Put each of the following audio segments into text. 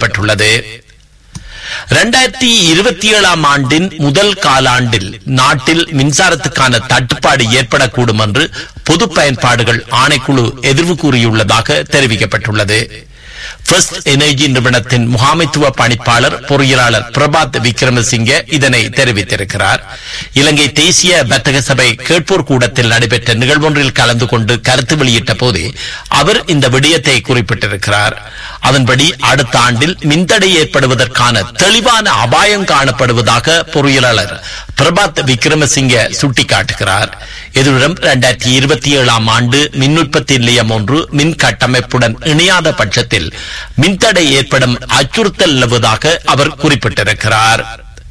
தெரிவிக்கப்பட்டுள்ளது இரண்டாயிரத்தி இருபத்தி ஏழாம் ஆண்டின் முதல் காலாண்டில் நாட்டில் மின்சாரத்துக்கான தட்டுப்பாடு ஏற்படக்கூடும் என்று பொது பயன்பாடுகள் ஆணைக்குழு எதிர்வு கூறியுள்ளதாக தெரிவிக்கப்பட்டுள்ளது ஃபர்ஸ்ட் எனர்ஜி நிறுவனத்தின் முகாமைத்துவ பணிப்பாளர் பொறியியலாளர் பிரபாத் விக்ரமசிங்க இதனை தெரிவித்திருக்கிறார் இலங்கை தேசிய வர்த்தக சபை கேட்போர் கூடத்தில் நடைபெற்ற நிகழ்வொன்றில் கலந்து கொண்டு கருத்து வெளியிட்ட போது அவர் இந்த விடயத்தை குறிப்பிட்டிருக்கிறார் அதன்படி அடுத்த ஆண்டில் மின்தடை ஏற்படுவதற்கான தெளிவான அபாயம் காணப்படுவதாக பொறியியலாளர் பிரபாத் விக்ரமசிங்க சுட்டிக்காட்டுகிறார் எதிரும் இரண்டாயிரத்தி இருபத்தி ஏழாம் ஆண்டு மின் உற்பத்தி நிலையம் ஒன்று மின் கட்டமைப்புடன் இணையாத பட்சத்தில் மின்தடை ஏற்படும் அச்சுறுத்தல் நிலவுவதாக அவர் குறிப்பிட்டிருக்கிறார்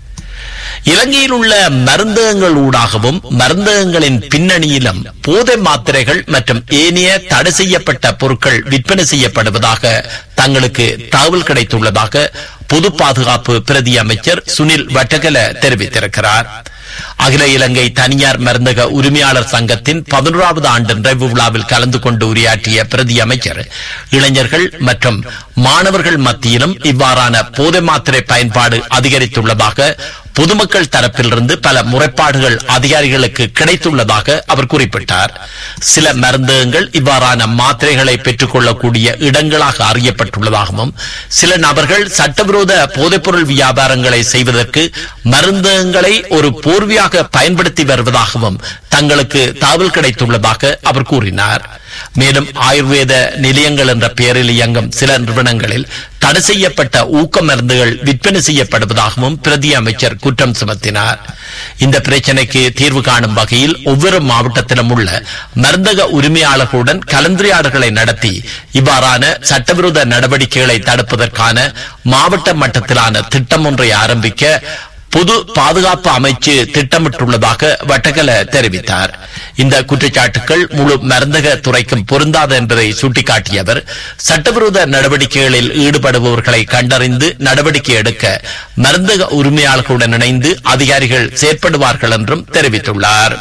இலங்கையில் உள்ள மருந்தகங்கள் ஊடாகவும் மருந்தகங்களின் பின்னணியிலும் போதை மாத்திரைகள் மற்றும் ஏனைய தடை செய்யப்பட்ட பொருட்கள் விற்பனை செய்யப்படுவதாக தங்களுக்கு தகவல் கிடைத்துள்ளதாக பொது பாதுகாப்பு பிரதி அமைச்சர் சுனில் வட்டகல தெரிவித்திருக்கிறார் அகில இலங்கை தனியார் மருந்தக உரிமையாளர் சங்கத்தின் பதினோராவது ஆண்டு நிறைவு விழாவில் கலந்து கொண்டு உரையாற்றிய பிரதி அமைச்சர் இளைஞர்கள் மற்றும் மாணவர்கள் மத்தியிலும் இவ்வாறான போதை மாத்திரை பயன்பாடு அதிகரித்துள்ளதாக பொதுமக்கள் தரப்பிலிருந்து பல முறைப்பாடுகள் அதிகாரிகளுக்கு கிடைத்துள்ளதாக அவர் குறிப்பிட்டார் சில மருந்தகங்கள் இவ்வாறான மாத்திரைகளை பெற்றுக் கொள்ளக்கூடிய இடங்களாக அறியப்பட்டுள்ளதாகவும் சில நபர்கள் சட்டவிரோத போதைப்பொருள் வியாபாரங்களை செய்வதற்கு மருந்தகங்களை ஒரு போர்வையாக பயன்படுத்தி வருவதாகவும் தங்களுக்கு தகவல் கிடைத்துள்ளதாக அவர் கூறினார் மேலும் ஆயுர்வேத நிலையங்கள் என்ற பெயரில் இயங்கும் சில நிறுவனங்களில் தடை செய்யப்பட்ட ஊக்க மருந்துகள் விற்பனை செய்யப்படுவதாகவும் பிரதி அமைச்சர் குற்றம் சுமத்தினார் இந்த பிரச்சனைக்கு தீர்வு காணும் வகையில் ஒவ்வொரு மாவட்டத்திலும் உள்ள மருந்தக உரிமையாளர்களுடன் கலந்துரையாடல்களை நடத்தி இவ்வாறான சட்டவிரோத நடவடிக்கைகளை தடுப்பதற்கான மாவட்ட மட்டத்திலான திட்டம் ஒன்றை ஆரம்பிக்க பொது பாதுகாப்பு அமைச்சு திட்டமிட்டுள்ளதாக வட்டகல தெரிவித்தார் இந்த குற்றச்சாட்டுகள் முழு மருந்தக துறைக்கும் பொருந்தாது என்பதை சுட்டிக்காட்டிய அவர் சட்டவிரோத நடவடிக்கைகளில் ஈடுபடுபவர்களை கண்டறிந்து நடவடிக்கை எடுக்க மருந்தக உரிமையாளர்களுடன் இணைந்து அதிகாரிகள் செயற்படுவார்கள் என்றும் தெரிவித்துள்ளார்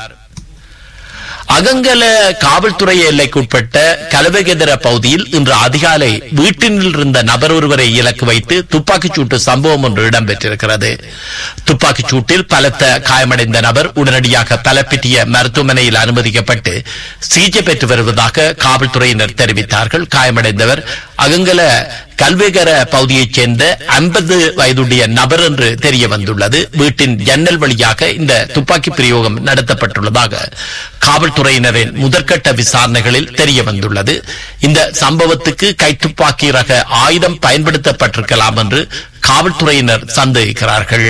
அகங்கல காவல்துறை எல்லைக்குட்பட்ட கலவகெதர பகுதியில் இன்று அதிகாலை வீட்டினில் இருந்த நபர் ஒருவரை இலக்கு வைத்து துப்பாக்கிச் சூட்டு சம்பவம் ஒன்று இடம்பெற்றிருக்கிறது துப்பாக்கிச் சூட்டில் பலத்த காயமடைந்த நபர் உடனடியாக பலப்பிட்டிய மருத்துவமனையில் அனுமதிக்கப்பட்டு சிகிச்சை பெற்று வருவதாக காவல்துறையினர் தெரிவித்தார்கள் காயமடைந்தவர் அகங்கல கல்வேகர பகுதியைச் சேர்ந்த ஐம்பது வயதுடைய நபர் என்று தெரிய வந்துள்ளது வீட்டின் ஜன்னல் வழியாக இந்த துப்பாக்கி பிரயோகம் நடத்தப்பட்டுள்ளதாக காவல்துறையினரின் முதற்கட்ட விசாரணைகளில் தெரிய வந்துள்ளது இந்த சம்பவத்துக்கு கைத்துப்பாக்கி ரக ஆயுதம் பயன்படுத்தப்பட்டிருக்கலாம் என்று காவல்துறையினர் சந்தேகிக்கிறார்கள்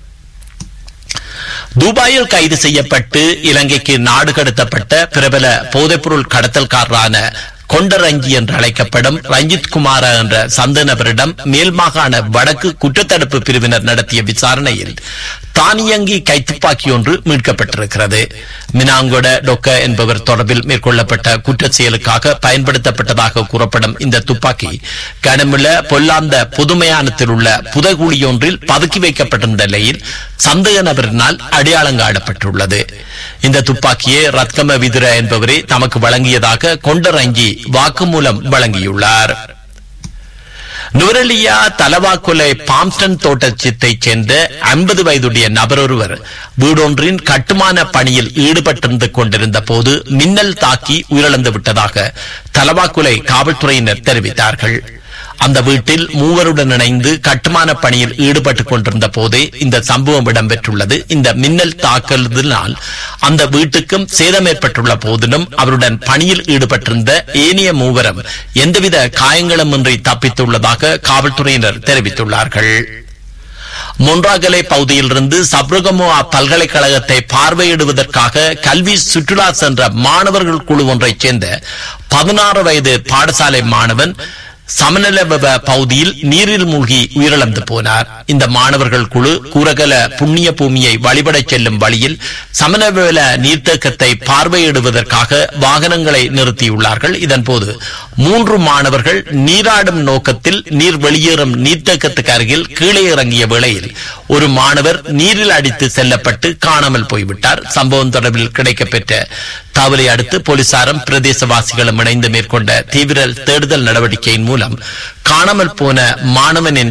துபாயில் கைது செய்யப்பட்டு இலங்கைக்கு நாடு கடத்தப்பட்ட பிரபல போதைப்பொருள் கடத்தல்காரரான கொண்டரஞ்சி என்று அழைக்கப்படும் ரஞ்சித் குமார என்ற சந்த நபரிடம் மேல் மாகாண வடக்கு குற்றத்தடுப்பு பிரிவினர் நடத்திய விசாரணையில் தானியங்கி கைத்துப்பாக்கி ஒன்று மீட்கப்பட்டிருக்கிறது மினாங்கொட டொக்க என்பவர் தொடர்பில் மேற்கொள்ளப்பட்ட குற்ற செயலுக்காக பயன்படுத்தப்பட்டதாக கூறப்படும் இந்த துப்பாக்கி கனமுள்ள பொல்லாந்த புதுமையானத்தில் உள்ள புதகுழியொன்றில் பதுக்கி வைக்கப்பட்டிருந்த நிலையில் சந்தேக நபரினால் அடையாளம் காணப்பட்டுள்ளது இந்த துப்பாக்கியை ரத்கம விதுர என்பவரே தமக்கு வழங்கியதாக கொண்டரங்கி வாக்குமூலம் வழங்கியுள்ளார் நுவரெலியா தலவாக்குலை பாம்ஸ்டன் தோட்டத்தைச் சேர்ந்த ஐம்பது வயதுடைய நபர் ஒருவர் வீடொன்றின் கட்டுமான பணியில் ஈடுபட்டிருந்து கொண்டிருந்த போது மின்னல் தாக்கி உயிரிழந்து விட்டதாக தலவாக்குலை காவல்துறையினர் தெரிவித்தார்கள் அந்த வீட்டில் மூவருடன் இணைந்து கட்டுமான பணியில் ஈடுபட்டுக் கொண்டிருந்த போதே இந்த சம்பவம் இடம்பெற்றுள்ளது இந்த மின்னல் தாக்குதலினால் அந்த வீட்டுக்கும் சேதம் ஏற்பட்டுள்ள போதிலும் அவருடன் பணியில் ஈடுபட்டிருந்த ஏனைய மூவரும் எந்தவித காயங்களுமின்றி தப்பித்துள்ளதாக காவல்துறையினர் தெரிவித்துள்ளார்கள் மொன்றாகலை பகுதியிலிருந்து சப்ரகமுவா பல்கலைக்கழகத்தை பார்வையிடுவதற்காக கல்வி சுற்றுலா சென்ற மாணவர்கள் குழு ஒன்றைச் சேர்ந்த பதினாறு வயது பாடசாலை மாணவன் சமநலவ பகுதியில் நீரில் மூழ்கி உயிரிழந்து போனார் இந்த மாணவர்கள் குழு கூரகல புண்ணிய பூமியை வழிபடச் செல்லும் வழியில் சமநலவ நீர்த்தேக்கத்தை பார்வையிடுவதற்காக வாகனங்களை நிறுத்தியுள்ளார்கள் இதன்போது மூன்று மாணவர்கள் நீராடும் நோக்கத்தில் நீர் வெளியேறும் நீர்த்தேக்கத்துக்கு அருகில் கீழே இறங்கிய வேளையில் ஒரு மாணவர் நீரில் அடித்து செல்லப்பட்டு காணாமல் போய்விட்டார் சம்பவம் தொடர்பில் கிடைக்கப்பெற்ற தகவலை அடுத்து போலீசாரும் பிரதேசவாசிகளும் இணைந்து மேற்கொண்ட தீவிர தேடுதல் நடவடிக்கையின் மூலம் காணாமல் போன மாணவனின்